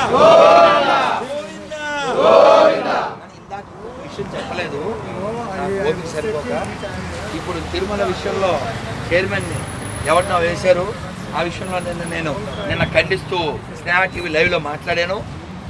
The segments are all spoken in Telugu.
అని ఇందాక ఇంకొక విషయం చెప్పలేదు నాకు ఓపిక సరిపోక ఇప్పుడు తిరుమల విషయంలో చైర్మన్ ఎవరినో వేశారు ఆ విషయంలో నిన్న నేను నిన్న ఖండిస్తూ స్నేహ టీవీ లైవ్లో మాట్లాడాను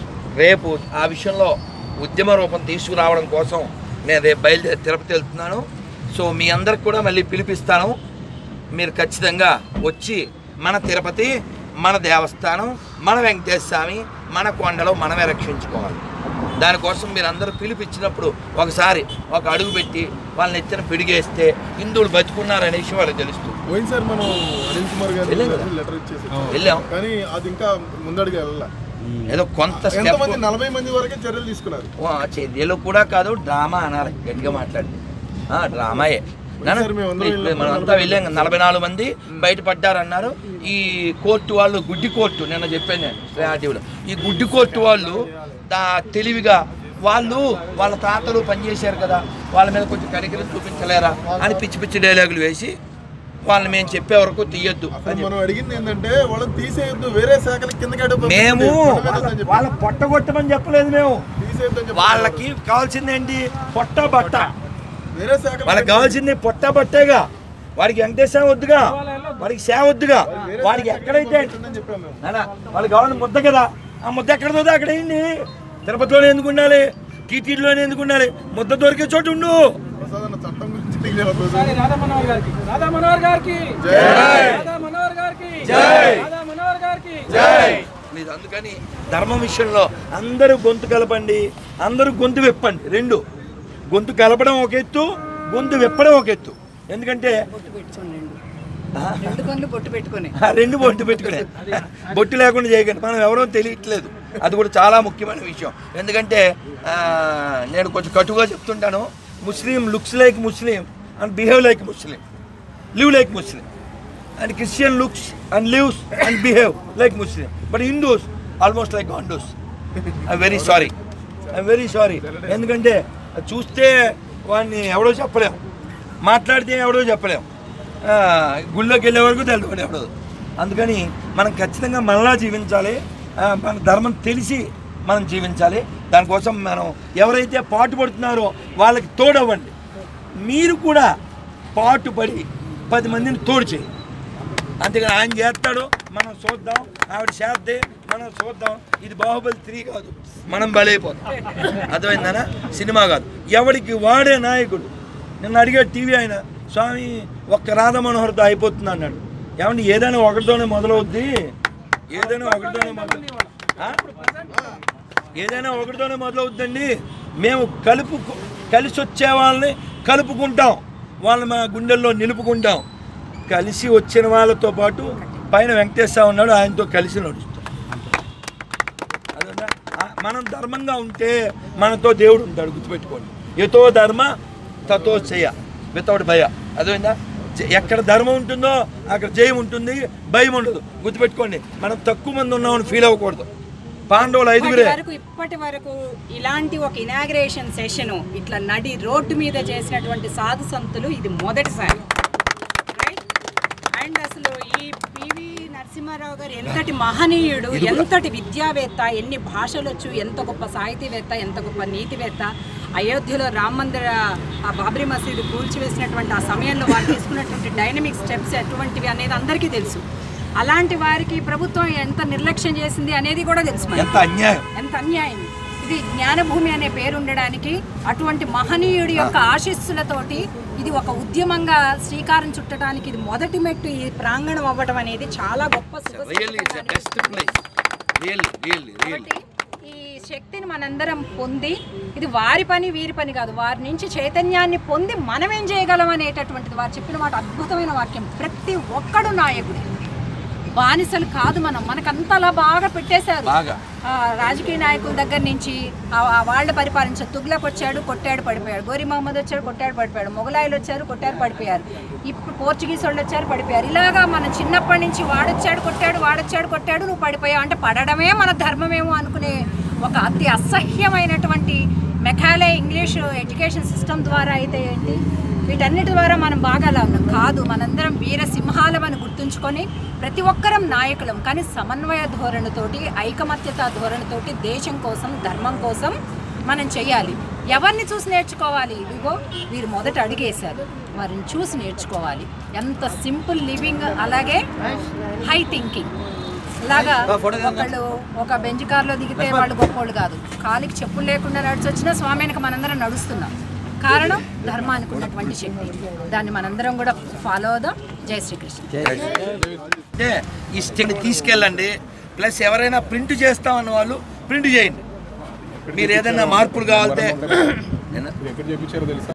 రేపు ఆ విషయంలో ఉద్యమ రూపం తీసుకురావడం కోసం నేను రేపు బయలుదేరి తిరుపతి వెళ్తున్నాను సో మీ అందరికి కూడా మళ్ళీ పిలిపిస్తాను మీరు ఖచ్చితంగా వచ్చి మన తిరుపతి మన దేవస్థానం మన వెంకటేశ్వర స్వామి మన కొండలో మనమే రక్షించుకోవాలి దానికోసం మీరు అందరూ పిలిపించినప్పుడు ఒకసారి ఒక అడుగు పెట్టి వాళ్ళని ఎత్తిన పిడిగేస్తే హిందువులు బతుకున్నారనే విషయం వాళ్ళకి తెలుస్తుంది పోయిన సార్ మనం అనిల్ కుమార్ గారు వెళ్ళాం కదా. లెటర్ ఇచ్చేసి వెళ్ళాం కానీ అది ఇంకా ముందడుగు వెళ్ళాల ఏదో కొంత స్టెప్ ఎంతమంది నలభై మంది వరకే చర్యలు తీసుకున్నారు చర్యలు కూడా కాదు డ్రామా అనాలి గట్టిగా మాట్లాడింది డ్రామాయే నాన్న, సార్, మేము అందరం ఇప్పుడు వెళ్ళాం. మనం అంతా వెళ్ళాం కదా, నలభై నాలుగు మంది బయటపడ్డారన్నారు ఈ కోర్టు వాళ్ళు గుడ్డి కోర్టు నిన్న చెప్పాను నేను శ్రేయాటీవీలో ఈ గుడ్డి కోర్టు వాళ్ళు దా తెలివిగా వాళ్ళు వాళ్ళ తాతలు పనిచేశారు కదా వాళ్ళ మీద కొంచెం కనికరం చూపించలేరా అని పిచ్చి పిచ్చి డైలాగులు వేసి వాళ్ళని మేము చెప్పే వరకు తీయొద్దు అసలు మనం అడిగింది ఏంటంటే వాళ్ళని తీసేయొద్దు వేరే శాఖల కిందకి అడుగు పంపించండి. మేము మన మీద వద్దని చెప్పి. వాళ్ళ పొట్ట కొట్టమని చెప్పలేదు మేము తీసేయొద్దని చెప్పి. వాళ్ళకి కావాల్సింది ఏంటి పొట్ట బట్ట వేరే శాఖల వాళ్ళకి కావాల్సింది పొట్ట బట్టేగా వాడికి వెంకటేశ్వర వద్దుగా వాడికి సేవ వద్దుగా వాడికి ఎక్కడైతే అని చెప్పాము మేము నాన్న, వాళ్ళకి కావాలని ముద్ద కదా ఆ ముద్ద ఎక్కడ దొరికితే అక్కడ వేయండి తిరుపతిలోనే ఎందుకు ఉండాలి టీటీడీలోనే ఎందుకు ఉండాలి ముద్ద దొరికే చోటు ఉండు ప్రసాద్ అన్న చట్టం గురించి అడిగిన రోజు ఒకసారి రాధా మనోహర్ గారికి రాధా మనోహర్ గారికి జై. రాధా మనోహర్ గారికి జై. రాధా మనోహర్ గారికి మీరు అందుకని ధర్మం విషయంలో అందరూ గొంతు కలపండి అందరూ గొంతు విప్పండి రెండు గొంతు కలపడం ఒక ఎత్తు గొంతు విప్పడం ఒక ఎత్తు ఎందుకంటే బొట్టు పెట్టుకోండి రెండు కళ్ళు బొట్టు పెట్టుకొని ఆ రెండు బొట్టు పెట్టుకునే బొట్టు లేకుండా చేయకండి మనం ఎవరో తెలియట్లేదు అది కూడా చాలా ముఖ్యమైన విషయం ఎందుకంటే ఆ, నేను కొంచెం కటుగా చెప్తుంటాను Muslim looks like Muslim and behave like Muslim live like Muslim and Christian looks and lives and behave like Muslim but Hindus almost like Hindus I very sorry I very sorry ఎందుకంటే చూస్తే వాడిని ఎవడో చెప్పలేం మాట్లాడితే ఎవడో చెప్పలేం ఆ, గుళ్ళోకి వెళ్ళే వరకు తెలుసుకోండి ఎవడో అందుకని మనం ఖచ్చితంగా మనలా జీవించాలి ఆ, మన ధర్మం తెలిసి మనం జీవించాలి దానికోసం మనం ఎవరైతే పాటుపడుతున్నారో వాళ్ళకి తోడవ్వండి మీరు కూడా పాటుపడి పది మందిని తోడు చేయి అంతేగాని ఆయన చేస్తాడు మనం చూద్దాం ఆవిడ చేద్దే మనం చూద్దాం ఇది బాహుబలి త్రీ కాదు మనం బలైపోతాం అర్థమైందనా సినిమా కాదు ఎవడికి వాడే నాయకుడు నిన్న అడిగాడు టీవీ ఆయన స్వామి ఒక్క రాధ మనోహర్తో అయిపోతుంది అన్నాడు ఏమండి ఏదైనా ఒకటితోనే మొదలవుద్ది ఏదైనా ఒకటితోనే మొదలు ఆ? ఏదైనా ఒకటితోనే మొదలవుద్దండి మేము కలుపు కలిసి వచ్చే వాళ్ళని కలుపుకుంటాం వాళ్ళని మా గుండెల్లో నిలుపుకుంటాం కలిసి వచ్చిన వాళ్ళతో పాటు పైన వెంకటేశ్వర ఉన్నాడు ఆయనతో కలిసి నడుస్తాం అదేనా? ఆ, మనం ధర్మంగా ఉంటే మనతో దేవుడు ఉంటాడు గుర్తుపెట్టుకోండి ఎతో ధర్మ తతో చేయ వితౌట్ భయ అదేందా ఎక్కడ ధర్మం ఉంటుందో అక్కడ జయం ఉంటుంది భయం ఉండదు గుర్తుపెట్టుకోండి మనం తక్కువ మంది ఉన్నామని ఫీల్ అవ్వకూడదు పాండవులు ఇప్పటి ఐదుగురే వరకు ఇప్పటి వరకు ఇలాంటి ఒక ఇనాగ్రేషన్ సెషన్ ఇట్లా నడి రోడ్డు మీద చేసినటువంటి సాధు సంతులు ఇది మొదటిసారి అండ్ అసలు ఈ పివి నరసింహారావు గారు ఎంతటి మహనీయుడు ఎంతటి విద్యావేత్త ఎన్ని భాషలు వచ్చు ఎంత గొప్ప సాహితీవేత్త ఎంత గొప్ప నీతివేత్త అయోధ్యలో రామ మందిర ఆ బాబ్రీ మసీదు కూల్చివేసినటువంటి ఆ సమయంలో వారు తీసుకున్నటువంటి డైనమిక్ స్టెప్స్ ఎటువంటివి అనేది అందరికీ తెలుసు అలాంటి వారికి ప్రభుత్వం ఎంత నిర్లక్ష్యం చేసింది అనేది కూడా తెలుసు మనకి. ఎంత అన్యాయం ఎంత అన్యాయం ఇది జ్ఞానభూమి అనే పేరు ఉండడానికి అటువంటి మహనీయుడి యొక్క ఆశీస్సులతోటి ఇది ఒక ఉద్యమంగా శ్రీకారం చుట్టడానికి ఇది మొదటి మెట్టు ఈ ప్రాంగణం అవ్వడం అనేది చాలా గొప్ప శుభ రియల్లీ ఇట్స్ సూచక. Best place really really really కాబట్టి ఈ శక్తిని మనందరం పొంది ఇది వారి పని వీరి పని కాదు వారి నుంచి చైతన్యాన్ని పొంది మనం ఏం చేయగలం అనేటటువంటిది వారు చెప్పిన మాట అద్భుతమైన వాక్యం ప్రతి ఒక్కడు నాయకుడే బానిసలు కాదు మనం మనకంతలా బాగా పెట్టేశారు బాగా ఆ, రాజకీయ నాయకుల దగ్గర నుంచి ఆ- ఆ వాళ్ళు పరిపాలించారు తుగ్లక్ వచ్చాడు కొట్టాడు పడిపోయాడు గోరి మహమ్మద్ వచ్చాడు కొట్టాడు పడిపోయాడు మొగలాయిలు వచ్చారు కొట్టారు పడిపోయారు ఇప్పుడు పోర్చుగీస్ వాళ్ళు వచ్చారు పడిపోయారు ఇలాగా మన చిన్నప్పటి నుంచి వాడొచ్చాడు కొట్టాడు వాడొచ్చాడు కొట్టాడు నువ్వు పడిపోయావు అంటే పడడమే మన ధర్మమేమో అనుకునే ఒక అతి అసహ్యమైనటువంటి మెకాలే ఇంగ్లీష్ ఎడ్యుకేషన్ సిస్టమ్ ద్వారా అయితే ఏంటి వీటన్నిటి ద్వారా మనం బాగా ఉన్నాం కాదు మనందరం వీర సింహాలమని గుర్తుంచుకొని ప్రతి ఒక్కరం నాయకులం కానీ సమన్వయ ధోరణితోటి ఐకమత్యత ధోరణితోటి దేశం కోసం ధర్మం కోసం మనం చేయాలి ఎవరిని చూసి నేర్చుకోవాలి ఇదిగో వీరు మొదట అడిగేశారు వారిని చూసి నేర్చుకోవాలి ఎంత సింపుల్ లివింగ్ అలాగే హై థింకింగ్ ఇలాగా ఒకళ్ళు ఒక బెంచ్ కార్లో దిగితే వాళ్ళు గొప్పోళ్ళు కాదు కాలికి చెప్పులు లేకుండా నడిచి వచ్చినా స్వామి వెనక మనందరం నడుస్తున్నాం కారణం ధర్మానికి ఉన్నటువంటి శక్తి దాన్ని మనందరం కూడా ఫాలో అవుదాం జై శ్రీకృష్ణ అంటే ఈ స్టిక్ తీసుకెళ్ళండి ప్లస్ ఎవరైనా ప్రింట్ చేస్తామన్న వాళ్ళు ప్రింట్ చేయండి మీరు ఏదైనా మార్పులు కావాలంటే ఎక్కడ చేయించారో తెలుసా